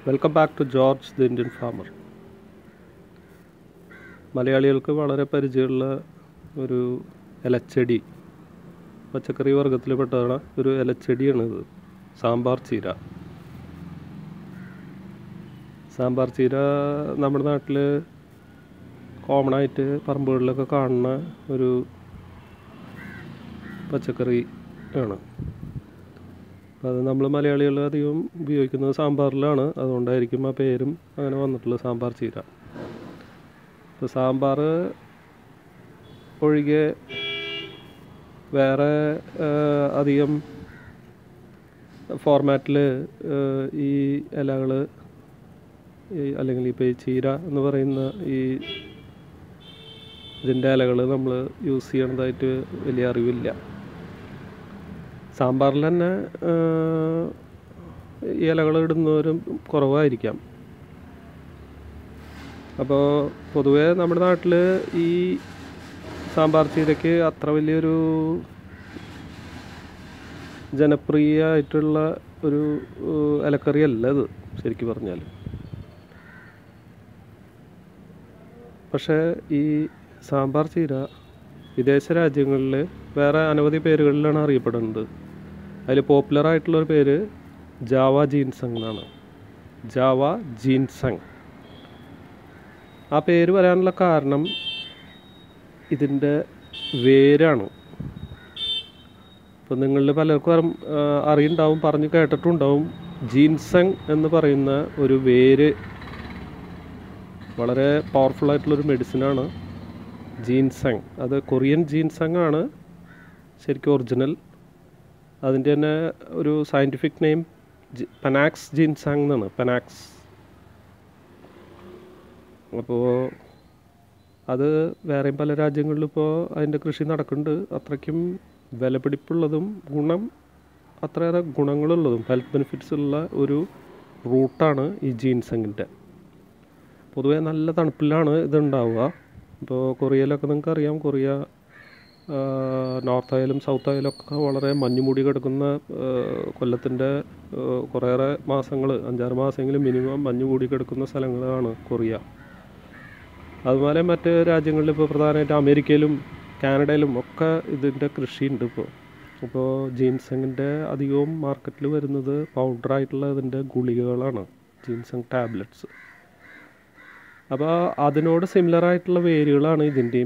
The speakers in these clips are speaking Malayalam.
Welcome back to George the Indian farmer മലയാളികൾക്ക് വളരെ പരിചയമുള്ള ഒരു ഇലച്ചെടി പച്ചക്കറി വർഗത്തിൽപ്പെട്ടതാണ് ഒരു ഇലച്ചെടിയാണ് ഇത് സാമ്പാർ ചീര സാമ്പാർ ചീര നമ്മുടെ നാട്ടിൽ കോമൺ ആയിട്ട് പറമ്പുകളിലൊക്കെ കാണുന്ന ഒരു പച്ചക്കറി ആണ് അപ്പോൾ അത് നമ്മൾ മലയാളികൾ അധികം ഉപയോഗിക്കുന്നത് സാമ്പാറിലാണ് അതുകൊണ്ടായിരിക്കും ആ പേരും അങ്ങനെ വന്നിട്ടുള്ളത് സാമ്പാർ ചീര ഇപ്പോൾ സാമ്പാർ ഒഴികെ വേറെ ആ, അധികം ഫോർമാറ്റിൽ ഈ ഇലകൾ അല്ലെങ്കിൽ ഇപ്പോൾ ഈ ചീര എന്ന് പറയുന്ന ഈ ഇതിൻ്റെ ഇലകൾ നമ്മൾ യൂസ് ചെയ്യണതായിട്ട് വലിയ അറിവില്ല സാമ്പാറിൽ തന്നെ ആ, ഈ ഇലകൾ ഇടുന്നവരും കുറവായിരിക്കാം അപ്പോൾ പൊതുവേ നമ്മുടെ നാട്ടിൽ ഈ സാമ്പാർ ചീരയ്ക്ക് അത്ര വലിയൊരു ജനപ്രിയമായിട്ടുള്ള ഒരു ഏഹ്, ഇലക്കറി അല്ല ഇത് ശരിക്കും പറഞ്ഞാൽ പക്ഷേ ഈ സാമ്പാർ ചീര വിദേശ രാജ്യങ്ങളിൽ വേറെ അനവധി പേരുകളിലാണ് അറിയപ്പെടുന്നത് അതിൽ പോപ്പുലർ ആയിട്ടുള്ളൊരു പേര് ജാവ ജീൻസങ് എന്നാണ് ജാവ ജീൻസങ് ആ പേര് വരാനുള്ള കാരണം ഇതിൻ്റെ വേരാണ് ഇപ്പം നിങ്ങളിൽ പലർക്കും അറിം- ആ, അറിയുണ്ടാവും പറഞ്ഞു കേട്ടിട്ടുണ്ടാവും ജീൻസങ് എന്ന് പറയുന്ന ഒരു വേര് വളരെ പവർഫുൾ ആയിട്ടുള്ളൊരു മെഡിസിനാണ് ജീൻസങ് അത് കൊറിയൻ ജീൻസങ് ആണ് ശരിക്കും ഒറിജിനൽ അതിൻ്റെ തന്നെ ഒരു സയൻറ്റിഫിക് നെയിം പനാക്സ് ജീൻസങ് എന്നാണ് പനാക്സ് അപ്പോൾ അത് വേറെയും പല രാജ്യങ്ങളിലും ഇപ്പോൾ അതിൻ്റെ കൃഷി നടക്കുന്നുണ്ട് അത്രയ്ക്കും വിലപിടിപ്പുള്ളതും ഗുണം അത്രയേറെ ഗുണങ്ങളുള്ളതും ഹെൽത്ത് ബെനിഫിറ്റ്സ് ഉള്ള ഒരു റൂട്ടാണ് ഈ ജീൻസങ്ങിൻ്റെ പൊതുവേ നല്ല തണുപ്പിലാണ് ഇത് ഉണ്ടാവുക ഇപ്പോൾ കൊറിയയിലൊക്കെ നിങ്ങൾക്ക് അറിയാം കൊറിയ നോർത്ത് ആയാലും സൗത്ത് ആയാലും ഒക്കെ വളരെ മഞ്ഞുമൂടി കിടക്കുന്ന കൊല്ലത്തിൻ്റെ കുറേയേറെ മാസങ്ങൾ അഞ്ചാറ് മാസമെങ്കിലും മിനിമം മഞ്ഞ് മൂടി കിടക്കുന്ന സ്ഥലങ്ങളാണ് കൊറിയ അതുപോലെ മറ്റ് രാജ്യങ്ങളിൽ ഇപ്പോൾ പ്രധാനമായിട്ട് അമേരിക്കയിലും കാനഡയിലും ഒക്കെ ഇതിൻ്റെ കൃഷിയുണ്ട് ഇപ്പോൾ അപ്പോൾ ജീൻസങ്ങിൻ്റെ അധികവും മാർക്കറ്റിൽ വരുന്നത് പൗഡറായിട്ടുള്ള ഇതിൻ്റെ ഗുളികകളാണ് ജീൻസങ് ടാബ്ലറ്റ്സ് അപ്പോൾ അതിനോട് സിമിലർ ആയിട്ടുള്ള വേരുകളാണ് ഇതിൻ്റെയും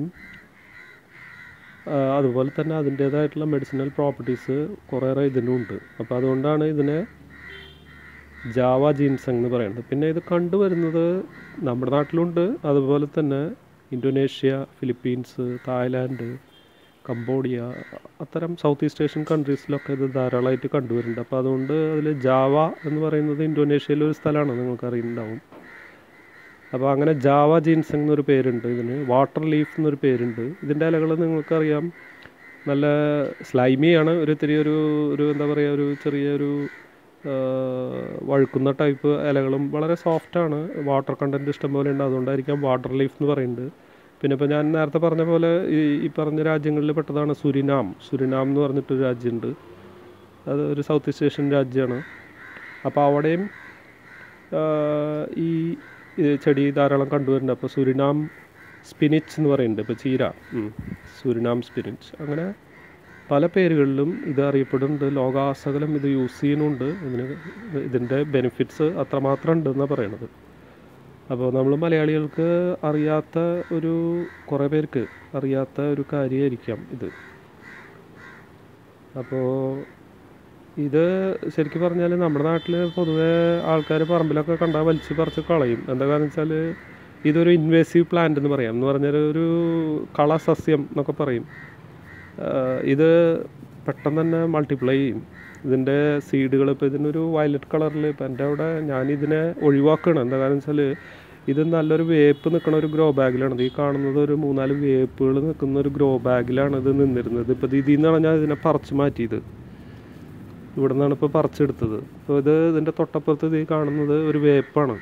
ആ, അതുപോലെ തന്നെ അതിൻ്റേതായിട്ടുള്ള മെഡിസിനൽ പ്രോപ്പർട്ടീസ് കുറേയേറെ ഇതിനും ഉണ്ട് അപ്പോൾ അതുകൊണ്ടാണ് ഇതിനെ ജാവ ജീൻസങ് എന്ന് പറയുന്നത് പിന്നെ ഇത് കണ്ടുവരുന്നത് നമ്മുടെ നാട്ടിലുണ്ട് അതുപോലെ തന്നെ ഇന്തോനേഷ്യ ഫിലിപ്പീൻസ് തായ്ലാൻഡ് കംബോഡിയ അത്തരം സൗത്ത് ഈസ്റ്റ് ഏഷ്യൻ കൺട്രീസിലൊക്കെ ഇത് ധാരാളമായിട്ട് കണ്ടുവരുന്നുണ്ട് അപ്പോൾ അതുകൊണ്ട് അതിൽ ജാവ എന്ന് പറയുന്നത് ഇന്തോനേഷ്യയിലെ ഒരു സ്ഥലമാണ് നിങ്ങൾക്ക് അറിയുന്നുണ്ടാവും അപ്പോൾ അങ്ങനെ ജാവ ജീൻസങ് എന്നൊരു പേരുണ്ട് ഇതിന് വാട്ടർ ലീഫ് എന്നൊരു പേരുണ്ട് ഇതിൻ്റെ ഇലകൾ നിങ്ങൾക്കറിയാം നല്ല സ്ലൈമിയാണ് ഒരു ഇത്തിരി ഒരു ഒരു എന്താ പറയുക ഒരു ചെറിയൊരു ആ, വഴുക്കുന്ന ടൈപ്പ് ഇലകളും വളരെ സോഫ്റ്റാണ് വാട്ടർ കണ്ടൻറ്റ് ഇഷ്ടംപോലെ ഉണ്ട് അതുകൊണ്ടായിരിക്കാം വാട്ടർ ലീഫ് എന്ന് പറയുന്നത് പിന്നെ ഇപ്പോൾ ഞാൻ നേരത്തെ പറഞ്ഞ പോലെ ഈ ഈ പറഞ്ഞ രാജ്യങ്ങളിൽ പെട്ടതാണ് സുരിനാം സുരിനാം എന്ന് പറഞ്ഞിട്ടൊരു രാജ്യമുണ്ട് അത് ഒരു സൗത്ത് ഈസ്റ്റ് ഏഷ്യൻ രാജ്യമാണ് അപ്പോൾ അവിടെയും ആ, ഈ ഇത് ചെടി ധാരാളം കണ്ടുവരുന്നുണ്ട് അപ്പോൾ സുരിനാം സ്പിനിച്ച് എന്ന് പറയുന്നുണ്ട് ഇപ്പോൾ ചീര ഉം. സുരിനാം സ്പിനിച്ച് അങ്ങനെ പല പേരുകളിലും ഇത് അറിയപ്പെടുന്നുണ്ട് ലോകാസകലം ഇത് യൂസ് ചെയ്യുന്നുണ്ട് ഇതിന് ഇതിൻ്റെ ബെനിഫിറ്റ്സ് അത്രമാത്രം ഉണ്ടെന്നാണ് പറയണത് അപ്പോൾ നമ്മൾ മലയാളികൾക്ക് അറിയാത്ത ഒരു കുറേ പേർക്ക് അറിയാത്ത ഒരു കാര്യമായിരിക്കാം ഇത് അപ്പോൾ ഇത് ശരിക്കും പറഞ്ഞാൽ നമ്മുടെ നാട്ടിൽ പൊതുവേ ആൾക്കാർ പറമ്പിലൊക്കെ കണ്ടാൽ വലിച്ച് പറിച്ച് കളയും എന്താ കാരണം വെച്ചാൽ ഇതൊരു ഇൻവേസീവ് പ്ലാന്റ് എന്ന് പറയാം എന്ന് പറഞ്ഞാൽ ഒരു കളസസ്യം എന്നൊക്കെ പറയും ആഹ് ഇത് പെട്ടെന്ന് തന്നെ മൾട്ടിപ്ലൈ ചെയ്യും ഇതിൻ്റെ സീഡുകൾ ഇപ്പോൾ ഇതിനൊരു വയലറ്റ് കളറിൽ ഇപ്പം എൻ്റെ അവിടെ ഞാനിതിനെ ഒഴിവാക്കുകയാണ് എന്താ കാരണം വെച്ചാൽ ഇത് നല്ലൊരു വേപ്പ് നിൽക്കുന്ന ഒരു ഗ്രോ ബാഗിലാണ് ഈ കാണുന്നത് ഒരു മൂന്നാല് വേപ്പുകൾ നിൽക്കുന്ന ഒരു ഗ്രോ ബാഗിലാണ് ഇത് നിന്നിരുന്നത് ഇപ്പോൾ ഇത് ഇതിൽ നിന്നാണ് ഞാൻ ഇതിനെ പറിച്ച് മാറ്റിയത് ഇവിടെ നിന്നാണ് ഇപ്പോൾ പറിച്ചെടുത്തത് അപ്പോൾ ഇത് ഇതിൻ്റെ തൊട്ടപ്പുറത്ത് ഇത് ഈ കാണുന്നത് ഒരു വേപ്പാണ്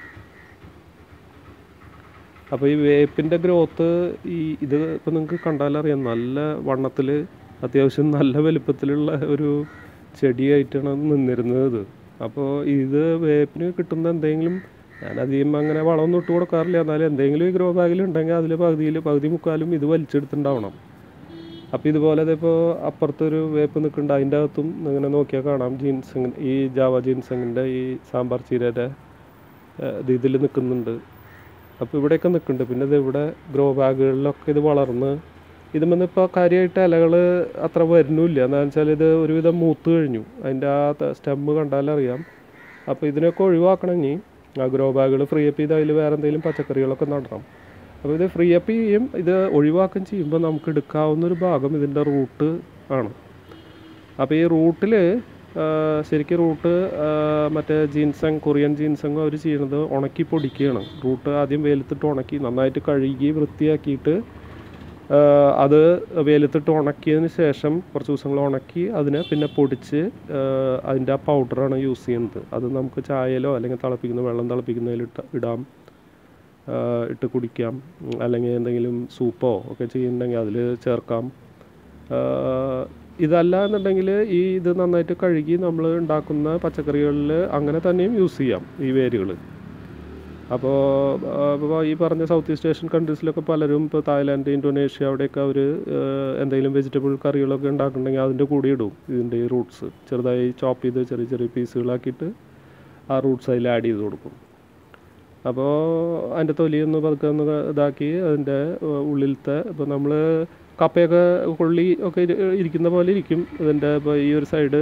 അപ്പോൾ ഈ വേപ്പിൻ്റെ ഗ്രോത്ത് ഈ ഇത് ഇപ്പോൾ നിങ്ങൾക്ക് കണ്ടാലറിയാം നല്ല വണ്ണത്തിൽ അത്യാവശ്യം നല്ല വലുപ്പത്തിലുള്ള ഒരു ചെടിയായിട്ടാണ് അത് നിന്നിരുന്നത് ഇത് അപ്പോൾ ഇത് വേപ്പിന് കിട്ടുന്ന എന്തെങ്കിലും ഞാൻ അധികം അങ്ങനെ വളമൊന്നും ഇട്ട് കൊടുക്കാറില്ല എന്നാലും എന്തെങ്കിലും ഈ ഗ്രോ ബാഗിൽ ഉണ്ടെങ്കിൽ അതിൽ പകുതിയിൽ പകുതി മുക്കാലും ഇത് വലിച്ചെടുത്തിട്ടുണ്ടാവണം അപ്പോൾ ഇതുപോലെ ഇപ്പോൾ അപ്പുറത്തൊരു വേപ്പ് നിൽക്കുന്നുണ്ട് അതിൻ്റെ അകത്തും ഇങ്ങനെ നോക്കിയാൽ കാണാം ജീൻസ് ഈ ജാവ ജീൻസങ്ങിൻ്റെ ഈ സാമ്പാർ ചീരയുടെ ഇത് ഇതിൽ നിൽക്കുന്നുണ്ട് അപ്പോൾ ഇവിടെയൊക്കെ നിൽക്കുന്നുണ്ട് പിന്നെ ഇത് ഇവിടെ ഗ്രോ ബാഗുകളിലൊക്കെ ഇത് വളർന്ന് ഇതുമെന്ന് ഇപ്പോൾ കാര്യമായിട്ട് ഇലകൾ അത്ര വരുന്നില്ല എന്താണെന്ന് വെച്ചാൽ ഇത് ഒരുവിധം മൂത്ത് കഴിഞ്ഞു അതിൻ്റെ ആ സ്റ്റെമ്മ് കണ്ടാലറിയാം അപ്പോൾ ഇതിനൊക്കെ ഒഴിവാക്കണമെങ്കിൽ ആ ഗ്രോ ബാഗുകൾ ഫ്രീ അപ്പ് ചെയ്ത് അതിൽ വേറെ എന്തെങ്കിലും പച്ചക്കറികളൊക്കെ നടണം അപ്പോൾ ഇത് ഫ്രീ അപ്പ് ചെയ്യും ഇത് ഒഴിവാക്കുകയും ചെയ്യുമ്പോൾ നമുക്ക് എടുക്കാവുന്ന ഒരു ഭാഗം ഇതിൻ്റെ റൂട്ട് ആണ് അപ്പോൾ ഈ റൂട്ടിൽ ശരിക്കും റൂട്ട് മറ്റേ ജീൻസങ് കൊറിയൻ ജീൻസങ് അവർ ചെയ്യുന്നത് ഉണക്കി പൊടിക്കുകയാണ് റൂട്ട് ആദ്യം വെയിലത്തിട്ട് ഉണക്കി നന്നായിട്ട് കഴുകി വൃത്തിയാക്കിയിട്ട് ആ, അത് വെയിലത്തിട്ട് ഉണക്കിയതിന് ശേഷം കുറച്ച് ദിവസങ്ങൾ ഉണക്കി അതിനെ പിന്നെ പൊടിച്ച് ആ, അതിൻ്റെ ആ പൗഡറാണ് യൂസ് ചെയ്യുന്നത് അത് നമുക്ക് ചായയിലോ അല്ലെങ്കിൽ തിളപ്പിക്കുന്ന വെള്ളം തിളപ്പിക്കുന്നതിൽ ഇട്ട ഇടാം ആ, ഇട്ട് കുടിക്കാം ഉം, അല്ലെങ്കിൽ എന്തെങ്കിലും സൂപ്പോ ഒക്കെ ചെയ്യുന്നുണ്ടെങ്കിൽ അതിൽ ചേർക്കാം ആ, ഇതല്ല എന്നുണ്ടെങ്കിൽ ഈ ഇത് നന്നായിട്ട് കഴുകി നമ്മൾ ഉണ്ടാക്കുന്ന പച്ചക്കറികളിൽ അങ്ങനെ തന്നെയും യൂസ് ചെയ്യാം ഈ വേരുകൾ അപ്പോൾ അപ്പോൾ ഈ പറഞ്ഞ സൗത്ത് ഈസ്റ്റ് ഏഷ്യൻ കൺട്രീസിലൊക്കെ പലരും ഇപ്പോൾ തായ്ലാൻഡ് ഇന്തോനേഷ്യ അവിടെയൊക്കെ അവർ എന്തെങ്കിലും വെജിറ്റബിൾ കറികളൊക്കെ ഉണ്ടാക്കുന്നുണ്ടെങ്കിൽ അതിൻ്റെ കൂടെ ഇടും ഇതിൻ്റെ ഈ റൂട്ട്സ് ചെറുതായി ചോപ്പ് ചെയ്ത് ചെറിയ ചെറിയ പീസുകളാക്കിയിട്ട് ആ റൂട്ട്സ് അതിൽ ആഡ് ചെയ്ത് കൊടുക്കും അപ്പോൾ അതിൻ്റെ തൊലി ഒന്ന് പതുക്കെ ഒന്ന് ഇതാക്കി അതിൻ്റെ ഏഹ്, ഉള്ളിലത്തെ ഇപ്പോൾ നമ്മൾ കപ്പയൊക്കെ കൊള്ളി ഒക്കെ ഇരി- ഇരിക്കുന്ന പോലെ ഇരിക്കും ഇതിൻ്റെ ഇപ്പോൾ ഈ ഒരു സൈഡ്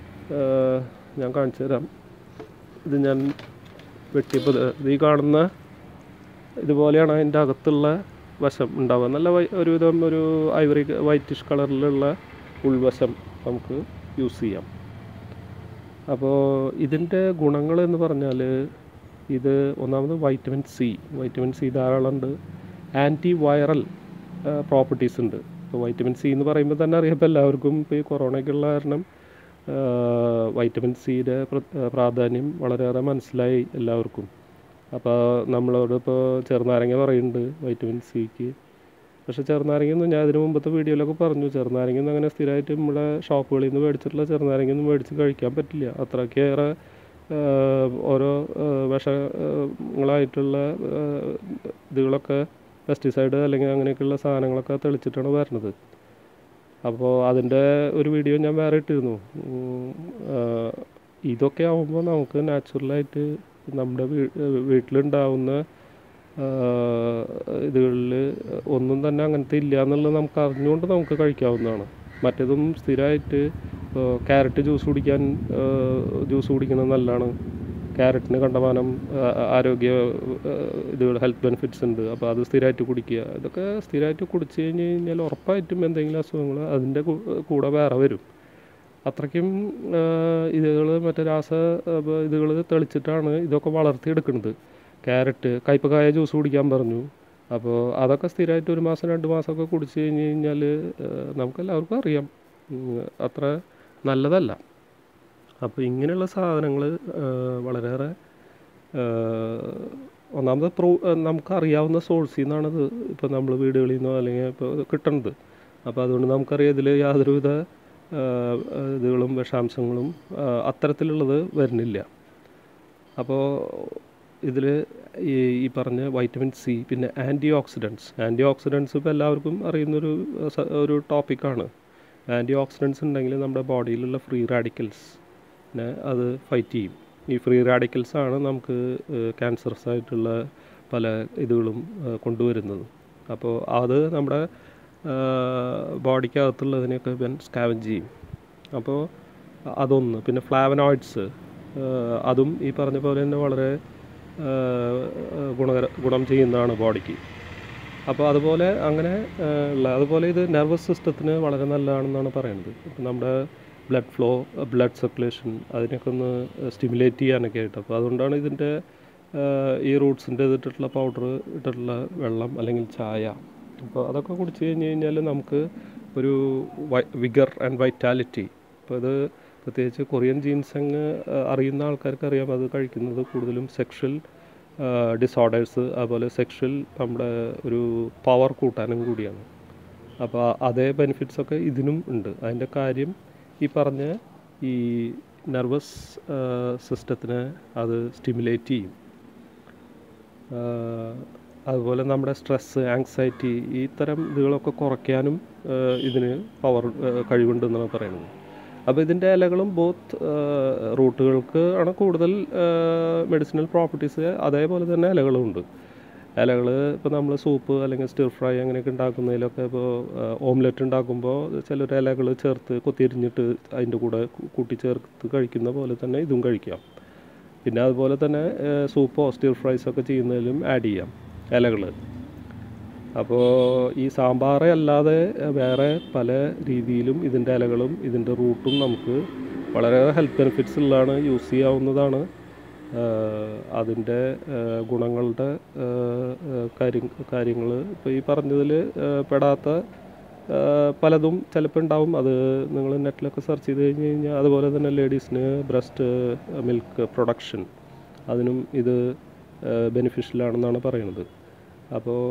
ഞാൻ കാണിച്ചു തരാം ഇത് ഞാൻ വെട്ടിയപ്പോൾ ഇത് ഇത് ഈ കാണുന്ന ഇതുപോലെയാണ് അതിൻ്റെ അകത്തുള്ള വശം ഉണ്ടാവുക നല്ല വൈ- ഒരുവിധം ഒരു ഐവറി വൈറ്റിഷ് കളറിലുള്ള ഉൾവശം നമുക്ക് യൂസ് ചെയ്യാം അപ്പോൾ ഇതിൻ്റെ ഗുണങ്ങൾ എന്ന് പറഞ്ഞാൽ ഇത് ഒന്നാമത് വൈറ്റമിൻ സി വൈറ്റമിൻ സി ധാരാളം ഉണ്ട് ആൻറ്റി വൈറൽ പ്രോപ്പർട്ടീസ് ഉണ്ട് ഇപ്പോൾ വൈറ്റമിൻ സി എന്ന് പറയുമ്പോൾ തന്നെ അറിയാം ഇപ്പോൾ എല്ലാവർക്കും ഇപ്പോൾ ഈ കൊറോണയ്ക്കുള്ള കാരണം വൈറ്റമിൻ സിയുടെ പ്രാധാന്യം വളരെയേറെ മനസ്സിലായി എല്ലാവർക്കും അപ്പോൾ നമ്മളോട് ഇപ്പോൾ ചെറുനാരങ്ങ പറയുന്നുണ്ട് വൈറ്റമിൻ സിക്ക് പക്ഷേ ചെറുനാരങ്ങയൊന്നും ഞാൻ ഇതിന് മുമ്പത്തെ വീഡിയോയിലൊക്കെ പറഞ്ഞു ചെറുനാരങ്ങയൊന്നും അങ്ങനെ സ്ഥിരമായിട്ട് നമ്മുടെ ഷോപ്പുകളിൽ നിന്ന് മേടിച്ചിട്ടുള്ള ചെറുനാരങ്ങയൊന്നും മേടിച്ച് കഴിക്കാൻ പറ്റില്ല അത്രയ്ക്കേറെ ആഹ്, ഓരോ ആഹ്, വിഷങ്ങളായിട്ടുള്ള ആഹ്, ഇതുകളൊക്കെ പെസ്റ്റിസൈഡ് അല്ലെങ്കിൽ അങ്ങനെയൊക്കെയുള്ള സാധനങ്ങളൊക്കെ തെളിച്ചിട്ടാണ് വരുന്നത് അപ്പോൾ അതിൻ്റെ ഒരു വീഡിയോ ഞാൻ വേറെ ഇട്ടിരുന്നു ഉം, ആഹ്, ഇതൊക്കെ ആകുമ്പോൾ നമുക്ക് നാച്ചുറലായിട്ട് നമ്മുടെ വീ- വീട്ടിലുണ്ടാവുന്ന ഇതുകളിൽ ഒന്നും തന്നെ അങ്ങനത്തെ ഇല്ല എന്നുള്ളത് നമുക്ക് അറിഞ്ഞുകൊണ്ട് നമുക്ക് കഴിക്കാവുന്നതാണ് മറ്റേതും സ്ഥിരമായിട്ട് ക്യാരറ്റ് ജ്യൂസ് കുടിക്കാൻ ജ്യൂസ് കുടിക്കുന്നത് നല്ലതാണ് ക്യാരറ്റിന് കണ്ടമാനം ആ, ആരോഗ്യ ആ, ഇതുകൾ ഹെൽത്ത് ബെനിഫിറ്റ്സ് ഉണ്ട് അപ്പോൾ അത് സ്ഥിരമായിട്ട് കുടിക്കുക ഇതൊക്കെ സ്ഥിരമായിട്ട് കുടിച്ച് കഴിഞ്ഞ് കഴിഞ്ഞാൽ ഉറപ്പായിട്ടും എന്തെങ്കിലും അസുഖങ്ങൾ അതിൻ്റെ കൂടെ വേറെ വരും അത്രയ്ക്കും ഇതുകൾ മറ്റേ രാസ ഇതുകൾ തെളിച്ചിട്ടാണ് ഇതൊക്കെ വളർത്തിയെടുക്കുന്നത് ക്യാരറ്റ് കയ്പക്കായ ജ്യൂസ് കുടിക്കാൻ പറഞ്ഞു അപ്പോൾ അതൊക്കെ സ്ഥിരമായിട്ട് ഒരു മാസം രണ്ട് മാസമൊക്കെ കുടിച്ച് കഴിഞ്ഞ് കഴിഞ്ഞാൽ നമുക്കെല്ലാവർക്കും അറിയാം ഉം, അത്ര നല്ലതല്ല അപ്പോൾ ഇങ്ങനെയുള്ള സാധനങ്ങൾ വളരെയേറെ ആ, ഒന്നാമത് പ്രൂ നമുക്കറിയാവുന്ന സോഴ്സിൽ നിന്നാണിത് ഇപ്പോൾ നമ്മൾ വീടുകളിൽ നിന്നോ അല്ലെങ്കിൽ ഇപ്പോൾ കിട്ടുന്നത് അപ്പോൾ അതുകൊണ്ട് നമുക്കറിയാം ഇതിൽ യാതൊരുവിധ ആ, ഇതുകളും വിഷാംശങ്ങളും ആ, അത്തരത്തിലുള്ളത് വരുന്നില്ല അപ്പോൾ ഇതിൽ ഈ ഈ പറഞ്ഞ വൈറ്റമിൻ സി പിന്നെ ആൻറ്റി ഓക്സിഡൻസ് ആൻറ്റി ഓക്സിഡൻസ് ഇപ്പോൾ എല്ലാവർക്കും അറിയുന്നൊരു സ- ഒരു ടോപ്പിക്കാണ് ആൻറ്റി ഓക്സിഡൻസ് ഉണ്ടെങ്കിൽ നമ്മുടെ ബോഡിയിലുള്ള ഫ്രീ റാഡിക്കൽസ് അത് ഫൈറ്റ് ചെയ്യും ഈ ഫ്രീ റാഡിക്കൽസ് ആണ് നമുക്ക് ക്യാൻസറസ് ആയിട്ടുള്ള പല ഇതുകളും ആ, കൊണ്ടുവരുന്നത് അപ്പോൾ അത് നമ്മുടെ ബോഡിക്കകത്തുള്ളതിനെയൊക്കെ ഇവൻ സ്കാവഞ്ച് ചെയ്യും അപ്പോൾ അതൊന്ന് പിന്നെ ഫ്ലാവനോയിഡ്സ് അതും ഈ പറഞ്ഞ പോലെ തന്നെ വളരെ ആ, ഗുണകര ഗുണം ചെയ്യുന്നതാണ് ബോഡിക്ക് അപ്പോൾ അതുപോലെ അങ്ങനെ ആ, ഉള്ള അതുപോലെ ഇത് നെർവസ് സിസ്റ്റത്തിന് വളരെ നല്ലതാണെന്നാണ് പറയുന്നത് ഇപ്പം നമ്മുടെ ബ്ലഡ് ഫ്ലോ ബ്ലഡ് സർക്കുലേഷൻ അതിനൊക്കെ ഒന്ന് സ്റ്റിമുലേറ്റ് ചെയ്യാനൊക്കെ ആയിട്ട് അപ്പോൾ അതുകൊണ്ടാണ് ഇതിൻ്റെ ആ, ഈ റൂട്ട്സിൻ്റെ ഇതിട്ടിട്ടുള്ള പൗഡർ ഇട്ടിട്ടുള്ള വെള്ളം അല്ലെങ്കിൽ ചായ അപ്പോൾ അതൊക്കെ കുടിച്ച് കഴിഞ്ഞ് കഴിഞ്ഞാൽ നമുക്ക് ഒരു വിഗർ ആൻഡ് വൈറ്റാലിറ്റി അപ്പോൾ ഇത് പ്രത്യേകിച്ച് കൊറിയൻ ജീൻസങ് അറിയുന്ന ആൾക്കാർക്ക് അറിയാം അത് കഴിക്കുന്നത് കൂടുതലും സെക്ഷൽ ഡിസോർഡേഴ്സ് അതുപോലെ സെക്ഷൽ നമ്മുടെ ഒരു പവർ കൂട്ടാനും കൂടിയാണ് അപ്പോൾ അതേ ബെനിഫിറ്റ്സ് ഒക്കെ ഇതിനും ഉണ്ട് അതിൻ്റെ കാര്യം ഈ പറഞ്ഞ ഈ നെർവസ് സിസ്റ്റത്തിനെ അത് സ്റ്റിമുലേറ്റ് ചെയ്യും ആഹ് അതുപോലെ നമ്മുടെ സ്ട്രെസ്സ് ആങ്സൈറ്റി ഈ തരം ഇതുകളൊക്കെ കുറയ്ക്കാനും ആഹ് ഇതിന് പവർ കഴിവുണ്ടെന്നാണ് പറയുന്നത് അപ്പോൾ ഇതിൻ്റെ ഇലകളും ബോത്ത് റൂട്ടുകൾക്ക് ആണ് കൂടുതൽ മെഡിസിനൽ പ്രോപ്പർട്ടീസ് അതേപോലെ തന്നെ ഇലകളും ഉണ്ട് ഇലകൾ ഇപ്പോൾ നമ്മൾ സൂപ്പ് അല്ലെങ്കിൽ സ്റ്റിർ ഫ്രൈ അങ്ങനെയൊക്കെ ഉണ്ടാക്കുന്നതിലൊക്കെ ഇപ്പോൾ ഓംലെറ്റ് ഉണ്ടാക്കുമ്പോൾ ചിലർ ഇലകൾ ചേർത്ത് കൊത്തിരിഞ്ഞിട്ട് അതിൻ്റെ കൂടെ കൂട്ടി ചേർത്ത് കഴിക്കുന്ന പോലെ തന്നെ ഇതും കഴിക്കാം പിന്നെ അതുപോലെ തന്നെ സൂപ്പോ സ്റ്റിർ ഫ്രൈസ് ഒക്കെ ചെയ്യുന്നതിലും ആഡ് ചെയ്യാം ഇലകൾ അപ്പോൾ ഈ സാമ്പാർ അല്ലാതെ വേറെ പല രീതിയിലും ഇതിൻ്റെ ഇലകളും ഇതിൻ്റെ റൂട്ടും നമുക്ക് വളരെയേറെ ഹെൽത്ത് ബെനിഫിറ്റ്സ് ഉള്ളതാണ് യൂസ് ചെയ്യാവുന്നതാണ് അതിൻ്റെ ഗുണങ്ങളുടെ കാര്യം കാര്യങ്ങൾ ഇപ്പോൾ ഈ പറഞ്ഞതിൽ പെടാത്ത പലതും ചിലപ്പോൾ ഉണ്ടാവും അത് നിങ്ങൾ നെറ്റിലൊക്കെ സെർച്ച് ചെയ്ത് കഴിഞ്ഞ് കഴിഞ്ഞാൽ അതുപോലെ തന്നെ ലേഡീസിന് ബ്രസ്റ്റ് മിൽക്ക് പ്രൊഡക്ഷൻ അതിനും ഇത് ബെനിഫിഷ്യലാണെന്നാണ് പറയുന്നത് അപ്പോൾ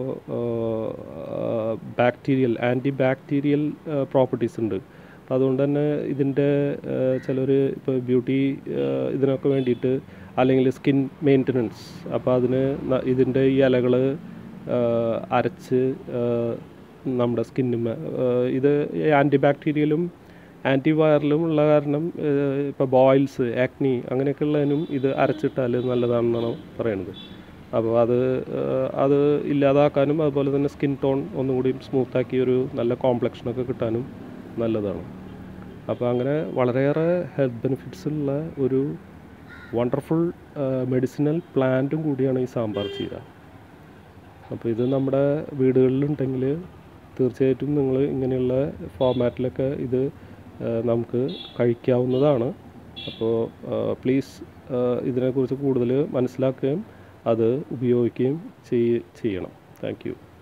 ബാക്ടീരിയൽ ആൻറ്റി ബാക്ടീരിയൽ പ്രോപ്പർട്ടീസ് ഉണ്ട് അപ്പോൾ അതുകൊണ്ട് തന്നെ ഇതിൻ്റെ ചിലർ ഇപ്പോൾ ബ്യൂട്ടി ഇതിനൊക്കെ വേണ്ടിയിട്ട് അല്ലെങ്കിൽ സ്കിൻ മെയിൻ്റനൻസ് അപ്പോൾ അതിന് ന- ഇതിൻ്റെ ഈ ഇലകൾ അരച്ച് നമ്മുടെ സ്കിന്നിന് ഇത് ആൻറ്റി ബാക്ടീരിയലും ആൻറ്റി വൈറലും ഉള്ള കാരണം ഇപ്പോൾ ബോയിൽസ് ആക്നി അങ്ങനെയൊക്കെ ഉള്ളതിനും ഇത് അരച്ചിട്ടാൽ നല്ലതാണെന്നാണ് പറയുന്നത് അപ്പോൾ അത് ഏഹ്, അത് ഇല്ലാതാക്കാനും അതുപോലെ തന്നെ സ്കിൻ ടോൺ ഒന്നും കൂടി സ്മൂത്താക്കി ഒരു നല്ല കോംപ്ലക്ഷനൊക്കെ കിട്ടാനും നല്ലതാണ് അപ്പോൾ അങ്ങനെ വളരെയേറെ ഹെൽത്ത് ബെനിഫിറ്റ്സ് ഉള്ള ഒരു വണ്ടർഫുൾ മെഡിസിനൽ പ്ലാന്റും കൂടിയാണ് ഈ സാമ്പാർ ചീര അപ്പോൾ ഇത് നമ്മുടെ വീടുകളിലുണ്ടെങ്കിൽ തീർച്ചയായിട്ടും നിങ്ങൾ ഇങ്ങനെയുള്ള ഫോർമാറ്റിലൊക്കെ ഇത് ആ, നമുക്ക് കഴിക്കാവുന്നതാണ് അപ്പോൾ പ്ലീസ് ഇതിനെക്കുറിച്ച് കൂടുതൽ മനസ്സിലാക്കുകയും അത് ഉപയോഗിക്കുകയും ചെയ്യ ചെയ്യണം താങ്ക് യു